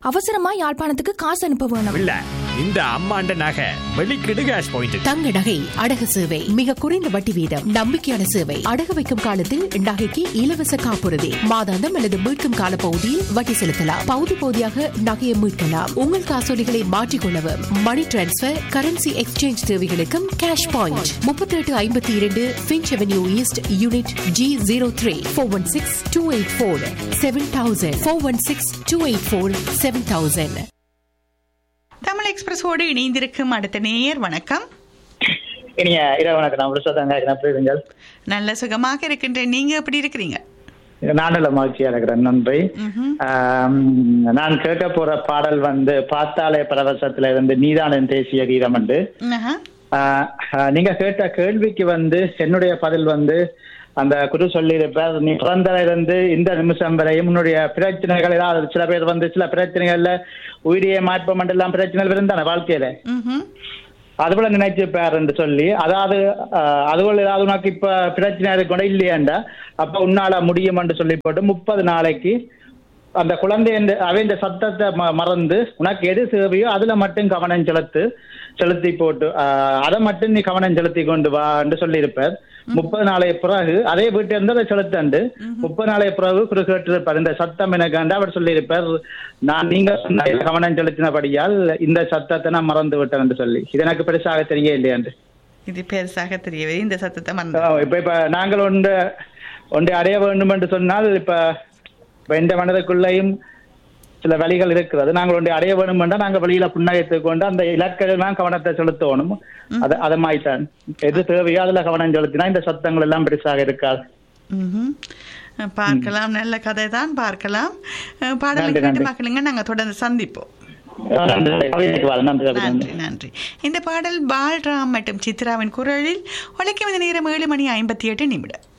அவசரமா யாழ்ப்பாணத்துக்கு காசு அனுப்ப வேணும் இல்ல இந்த அம்மாண்ட நகை வெளிக்கிடு கேஷ் பாயிண்ட் தங்க நகை அடகு சேவை மிக குறைந்த வட்டி வீதம் நம்பிக்கையான சேவை அடகு வைக்கும் காலத்தில் நகைக்கு இலவச காப்புறுதி மாதாந்தம் அல்லது மீட்கும் கால பகுதியில் வட்டி செலுத்தலாம் பகுதி பகுதியாக நகையை மீட்கலாம் உங்கள் காசோலிகளை மாற்றிக்கொள்ளவும் மணி டிரான்ஸ்பர் கரன்சி எக்ஸ்சேஞ்ச் தேவைகளுக்கும் கேஷ் பாயிண்ட் முப்பத்தி எட்டு ஐம்பத்தி இரண்டு Finch Avenue East unit G zero three four one six two eight four seven thousand four one six two eight four seven thousand Tamil எக்ஸ்பிரஸோடு இணைந்திருக்கும் அடுத்த நேயர் வணக்கம் இனிய இரவு வணக்கம் நான் பிரசாதாங்க எப்படி இருங்கள் நல்ல சுகமாக இருக்கின்றேன் நீங்க எப்படி இருக்கிறீங்க நான் நல்ல மகிழ்ச்சியா இருக்கிறேன் நன்றி ஆம், நான் கேட்க போற பாடல் வந்து பார்த்தாலே பரவசத்துல இருந்து நீதானன் தேசிய கீதம் என்று ஆஹா. ஆஹ், ஆஹ், நீங்க கேட்ட கேள்விக்கு வந்து என்னுடைய பதில் வந்து அந்த குரு சொல்லியிருப்பார் நீ பிறந்தல இருந்து இந்த நிமிஷம் வரையும் உன்னுடைய பிரச்சனைகள் ஏதாவது சில பேர் வந்து சில பிரச்சனைகள்ல உயிரியை மாற்றம் எல்லாம் பிரச்சனைகள் இருந்தான வாழ்க்கையில ம்ஹும். அதுபோல நினைச்சிருப்பார் என்று சொல்லி அதாவது அஹ், அதுபோல ஏதாவது உனக்கு இப்ப பிரச்சனை இருக்கக்கூட இல்லையாண்டா அப்ப உன்னால முடியும் என்று சொல்லி போட்டு முப்பது நாளைக்கு அந்த குழந்தை அவன் சத்தத்தை ம- மறந்து உனக்கு எது தேவையோ அதுல மட்டும் கவனம் செலுத்து செலுத்தி போட்டு அஹ், அதை மட்டும் நீ கவனம் செலுத்தி கொண்டு வா என்று சொல்லியிருப்பார் முப்பது நாளைய பிறகு அதே வீட்டு இருந்து அதை செலுத்தண்டு முப்பது நாளைய பிறகு குரு கேட்டிருப்பார் இந்த சத்தம் எனக்கு அவர் சொல்லியிருப்பார் நான் நீங்க சொன்ன கவனம் செலுத்தினபடியால் இந்த சத்தத்தை நான் மறந்து விட்டேன் என்று சொல்லி இது எனக்கு பெருசாக தெரிய இல்லையாண்டு இது பெருசாக தெரியவே இந்த சத்தத்தை மறந்து ஆஹ் இப்ப இப்ப நாங்கள் ஒன்று ஒன்றை அடைய வேண்டும் என்று சொன்னால் இப்ப இப்ப எந்த மனதுக்குள்ளேயும் சில வழிகள் இருக்கிறது நாங்கள் ஒன்றை அடைய வேண்டும் என்றால் நாங்கள் வெளியில புன்னகைத்து கொண்டு அந்த இலக்கில் தான் கவனத்தை செலுத்தணும் அது அதை மாய்த்தான் எது தேவையோ அதுல கவனம் செலுத்தினா இந்த சத்தங்கள் எல்லாம் பெருசாக இருக்காது ம்ஹும். பார்க்கலாம் நல்ல கதை தான் பார்க்கலாம் அஹ், பாடலை நன்றி, கேட்டு நன்றி. மக்களுங்க நாங்க தொடர்ந்து சந்திப்போம் நன்றி கவிதைக்கு வாழ். நன்றி கவிதை. நன்றி நன்றி இந்த பாடல் பால்ராம் மற்றும் சித்ராவின் குரலில் உழைக்கும் இந்த நேரம் ஏழு மணி ஐம்பத்தி எட்டு நிமிடம்